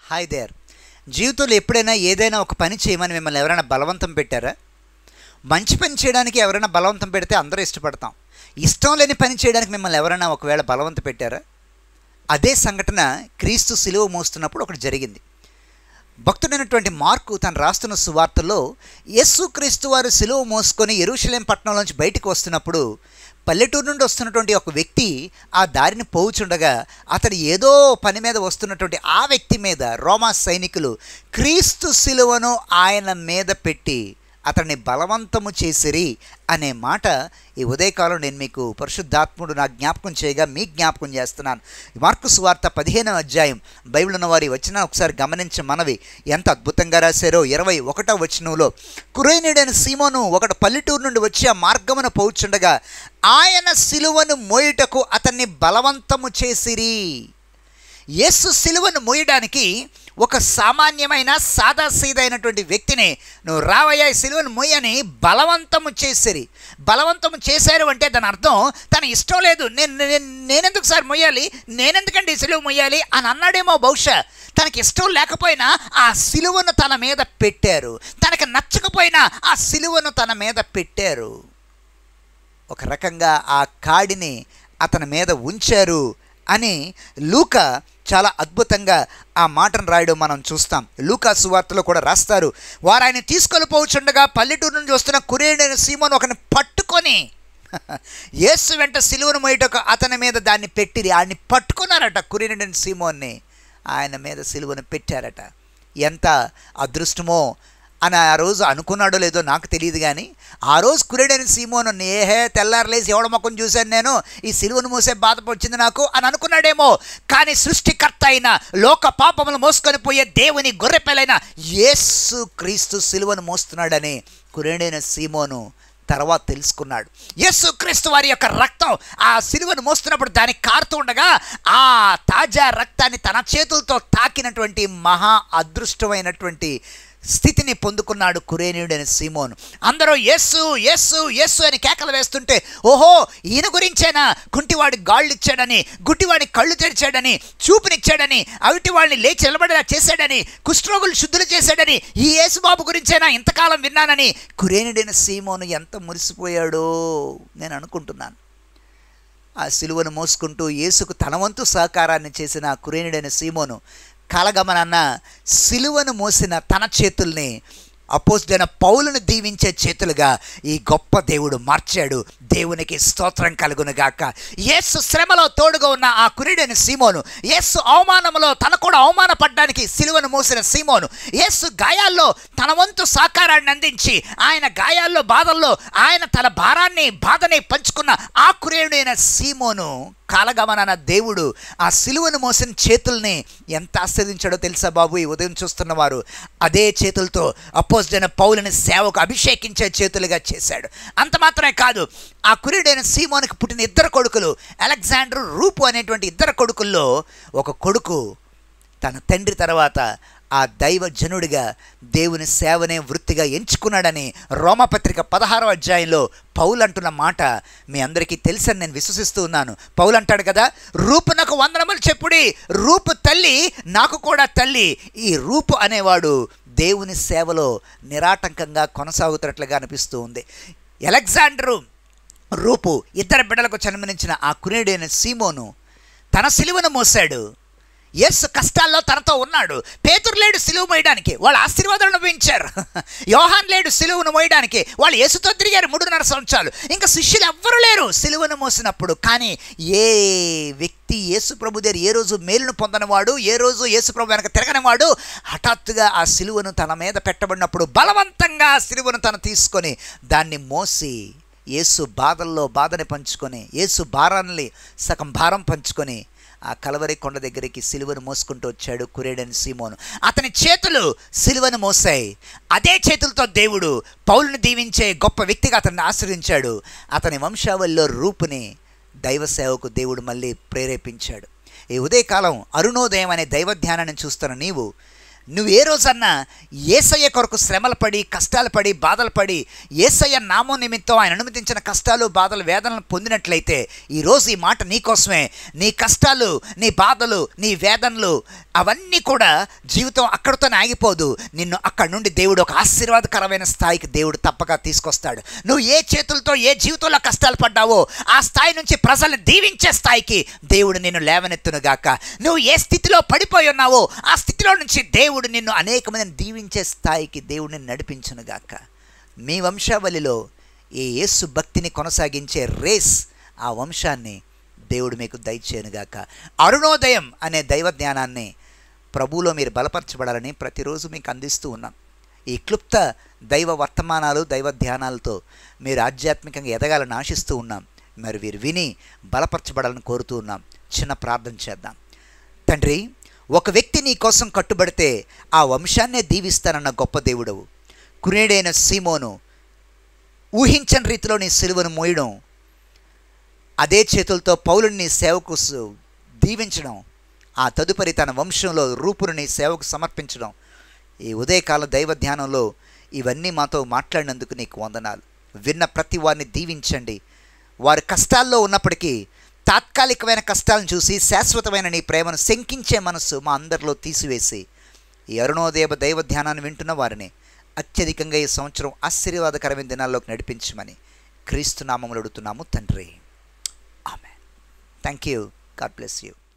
hi there జీవితంలో ఎప్పుడైనా ఏదైనా ఒక పని చేయమని మిమ్మల్ని ఎవరైనా బలవంతం పెట్టారా మంచి పని చేయడానికి ఎవరైనా బలవంతం పెడితే అందరూ ఇష్టపడతాం ఇష్టం లేని పని చేయడానికి మిమ్మల్ని ఎవరైనా ఒకవేళ బలవంతం పెట్టారా అదే సంఘటన క్రీస్తు సిలువ మోస్తున్నప్పుడు ఒకటి జరిగింది భక్తుడైనటువంటి మార్కు తను రాస్తున్న సువార్తలో యేసు క్రీస్తు వారు సిలువ మోసుకొని ఎరుషలేం పట్టణంలోంచి బయటికి వస్తున్నప్పుడు పల్లెటూరు నుండి వస్తున్నటువంటి ఒక వ్యక్తి ఆ దారిని పోవుచుండగా అతడు ఏదో పని మీద వస్తున్నటువంటి ఆ వ్యక్తి మీద రోమా సైనికులు క్రీస్తు సిలువను ఆయన మీద పెట్టి అతన్ని బలవంతము చేసిరి అనే మాట ఈ ఉదయకాలం నేను మీకు పరిశుద్ధాత్ముడు నా జ్ఞాపకం చేయగా మీ జ్ఞాపకం చేస్తున్నాను ఈ మార్కు సువార్త పదిహేనవ అధ్యాయం బైబిల్ ఉన్న వారి వచ్చిన ఒకసారి గమనించ మనవి ఎంత అద్భుతంగా రాశారో ఇరవై ఒకటో వచనంలో కురైనడైన సీమోను ఒకటి పల్లెటూరు నుండి వచ్చి ఆ మార్గమున పోవుచుండగా ఆయన సిలువను మోయుటకు అతన్ని బలవంతము చేసిరి యేసు సిలువను మోయడానికి ఒక సామాన్యమైన సాదాసీదైనటువంటి వ్యక్తిని నువ్వు రావయ్యా ఈ సిలువను మోయని బలవంతము చేసిరి బలవంతము చేశారు అంటే దాని అర్థం తన ఇష్టం లేదు నేను నేను- నేనెందుకు సార్ మొయ్యాలి నేనెందుకండి ఈ సిలువ మొయ్యాలి అని అన్నాడేమో బహుశా తనకి ఇష్టం లేకపోయినా ఆ సిలువను తన మీద పెట్టారు తనకి నచ్చకపోయినా ఆ సిలువను తన మీద పెట్టారు ఒక రకంగా ఆ కాడిని అతని మీద ఉంచారు అని లూక చాలా అద్భుతంగా ఆ మాటను రాయడం మనం చూస్తాం లూకా సువార్తలో కూడా రాస్తారు వారు ఆయన తీసుకొని పోచుండగా పల్లెటూరు నుంచి వస్తున్న కురేడైన సీమోను ఒకని పట్టుకొని యేసు వెంట సిలువను మోయటకు అతని మీద దాన్ని పెట్టిరి ఆయన్ని పట్టుకున్నారట కురేడైన సీమోన్ని ఆయన మీద సిలువను పెట్టారట ఎంత అదృష్టమో అని ఆ రోజు అనుకున్నాడో లేదో నాకు తెలియదు కానీ ఆ రోజు కురేడైన సీమోను నేహే తెల్లారలేసి ఎవడ మొక్కం చూశాను నేను ఈ సిలువను మోసే బాధ వచ్చింది నాకు అని అనుకున్నాడేమో కానీ సృష్టికర్త అయిన లోక పాపములు మోసుకొని పోయే దేవుని గొర్రెపిల్లైన యేసు క్రీస్తు సిలువను మోస్తున్నాడని కురేడైన సీమోను తర్వాత తెలుసుకున్నాడు యేసు క్రీస్తు వారి యొక్క రక్తం ఆ సిలువను మోస్తున్నప్పుడు దానికి కారుతూ ఉండగా ఆ తాజా రక్తాన్ని తన చేతులతో తాకినటువంటి మహా అదృష్టమైనటువంటి స్థితిని పొందుకున్నాడు కురేనీయుడైన సీమోను అందరూ యేసు యేసు యేసు అని కేకలు వేస్తుంటే ఓహో ఈయన గురించేనా కుంటివాడి గాళ్ళు ఇచ్చాడని గుడ్డివాడి కళ్ళు తెరిచాడని చూపునిచ్చాడని అవిటివాడిని లేచి నిలబడేలా చేశాడని కుష్ఠరోగులు శుద్ధులు చేశాడని ఈ యేసుబాబు గురించేనా ఇంతకాలం విన్నానని కురేనుడైన సీమోను ఎంత మురిసిపోయాడో నేను అనుకుంటున్నాను ఆ సిలువను మోసుకుంటూ యేసుకు తన వంతు సహకారాన్ని చేసిన ఆ కురేనుడైన సీమోను కలగమనన్న సిలువను మోసిన తన చేతుల్ని అపోజిడైన పౌలను దీవించే చేతులుగా ఈ గొప్ప దేవుడు మార్చాడు దేవునికి స్తోత్రం కలుగునుగాక యేసు శ్రమలో తోడుగా ఉన్న ఆ కురిడైన సీమోను యేసు అవమానంలో తన కూడా అవమానపడ్డానికి సిలువను మోసిన సీమోను యేసు గాయాల్లో తన వంతు సహకారాన్ని అందించి ఆయన గాయాల్లో బాధల్లో ఆయన తన భారాన్ని బాధని పంచుకున్న ఆ కురేడైన సీమోను కాలగమనన దేవుడు ఆ సిలువను మోసిన చేతుల్ని ఎంత ఆశ్రదించాడో తెలుసా బాబు ఈ ఉదయం చూస్తున్నవారు అదే చేతులతో అపోజిడైన పౌలని సేవకు అభిషేకించే చేతులుగా చేశాడు అంత మాత్రమే కాదు ఆ కురుడైన సీమోనికి పుట్టిన ఇద్దరు కొడుకులు అలెగ్జాండర్ రూపు అనేటువంటి ఇద్దరు కొడుకుల్లో ఒక కొడుకు తన తండ్రి తర్వాత ఆ దైవజనుడిగా దేవుని సేవనే వృత్తిగా ఎంచుకున్నాడని రోమపత్రిక పదహారవ అధ్యాయంలో పౌలు అంటున్న మాట మీ అందరికీ తెలుసని నేను విశ్వసిస్తూ ఉన్నాను పౌలు అంటాడు కదా రూపు నాకు వందనములు చెప్పుడి రూపు తల్లి నాకు కూడా తల్లి ఈ రూపు అనేవాడు దేవుని సేవలో నిరాటంకంగా కొనసాగుతున్నట్లుగా అనిపిస్తూ ఉంది ఎలెగ్జాండరు రూపు ఇద్దరు బిడ్డలకు జన్మనించిన ఆ కునేడైన సీమోను తన సిలువను మోసాడు యేసు కష్టాల్లో తనతో ఉన్నాడు పేతురు లేడు సిలువ మోయడానికి వాళ్ళు ఆశీర్వాదాలు అనుభవించారు యోహాన్ లేడు సిలువను మోయడానికి వాళ్ళు యేసుతో తిరిగారు మూడున్నర సంవత్సరాలు ఇంకా శిష్యులు ఎవ్వరూ లేరు సిలువను మోసినప్పుడు కానీ ఏ వ్యక్తి యేసు ప్రభు దగ్గర ఏ రోజు మేలును పొందనివాడు ఏ రోజు యేసు ప్రభు వెనక తిరగనివాడు హఠాత్తుగా ఆ సిలువను తన మీద పెట్టబడినప్పుడు బలవంతంగా ఆ సిలువను తను తీసుకొని దాన్ని మోసి యేసు బాధల్లో బాధని పంచుకొని యేసు భారాన్ని సగం భారం పంచుకొని ఆ కలవరి కొండ దగ్గరికి సిలువను మోసుకుంటూ వచ్చాడు కురేడని సీమోను అతని చేతులు సిలువను మోసాయి అదే చేతులతో దేవుడు పౌలుని దీవించే గొప్ప వ్యక్తిగా అతన్ని ఆశ్రయించాడు అతని వంశావళిలో రూపుని దైవ సేవకు దేవుడు మళ్ళీ ప్రేరేపించాడు ఈ ఉదయకాలం అరుణోదయం అనే దైవ ధ్యానాన్ని చూస్తున్న నీవు నువ్వు ఏ రోజన్నా ఏసయ్య కొరకు శ్రమలు పడి కష్టాలు పడి బాధలు పడి ఏసయ్య నామం నిమిత్తం ఆయన అనుమతించిన కష్టాలు బాధలు వేదనలు పొందినట్లయితే ఈరోజు ఈ మాట నీకోసమే నీ కష్టాలు నీ బాధలు నీ వేదనలు అవన్నీ కూడా జీవితం అక్కడితోనే ఆగిపోదు నిన్ను అక్కడి నుండి దేవుడు ఒక ఆశీర్వాదకరమైన స్థాయికి దేవుడు తప్పక తీసుకొస్తాడు నువ్వు ఏ చేతులతో ఏ జీవితంలో కష్టాలు పడ్డావో ఆ స్థాయి నుంచి ప్రజల్ని దీవించే స్థాయికి దేవుడు నిన్ను లేవనెత్తునుగాక నువ్వు ఏ స్థితిలో పడిపోయి ఉన్నావో ఆ స్థితిలో నుంచి దేవుడు నిన్ను అనేక మందిని దీవించే స్థాయికి దేవుడిని నడిపించునుగాక మీ వంశావళిలో ఈ యేసు భక్తిని కొనసాగించే రేస్ ఆ వంశాన్ని దేవుడు మీకు దయచేయనుగాక అరుణోదయం అనే దైవ జ్ఞానాన్ని ప్రభువులో మీరు బలపరచబడాలని ప్రతిరోజు మీకు అందిస్తూ ఉన్నాం ఈ క్లుప్త దైవ వర్తమానాలు దైవ ధ్యానాలతో మీరు ఆధ్యాత్మికంగా ఎదగాలని ఆశిస్తూ ఉన్నాం మరి వీరు విని బలపరచబడాలని కోరుతూ ఉన్నాం చిన్న ప్రార్థన చేద్దాం తండ్రి ఒక వ్యక్తి నీ కోసం కట్టుబడితే ఆ వంశాన్నే దీవిస్తానన్న గొప్ప దేవుడవు కురేడైన సీమోను ఊహించని రీతిలో నీ సిలువను మోయడం అదే చేతులతో పౌలుని నీ సేవకు సు- దీవించడం ఆ తదుపరి తన వంశంలో రూపును నీ సేవకు సమర్పించడం ఈ ఉదయకాల దైవ ధ్యానంలో ఇవన్నీ మాతో మాట్లాడినందుకు నీకు వందనాలు విన్న ప్రతి వారిని దీవించండి వారి కష్టాల్లో ఉన్నప్పటికీ తాత్కాలికమైన కష్టాలను చూసి శాశ్వతమైన నీ ప్రేమను శంకించే మనస్సు మా అందరిలో తీసివేసి ఈ అరుణోదయ దైవ ధ్యానాన్ని వింటున్న వారిని అత్యధికంగా ఈ సంవత్సరం ఆశీర్వాదకరమైన దినాల్లోకి నడిపించమని క్రీస్తు నామములు అడుగుతున్నాము తండ్రి ఆమె thank you God bless you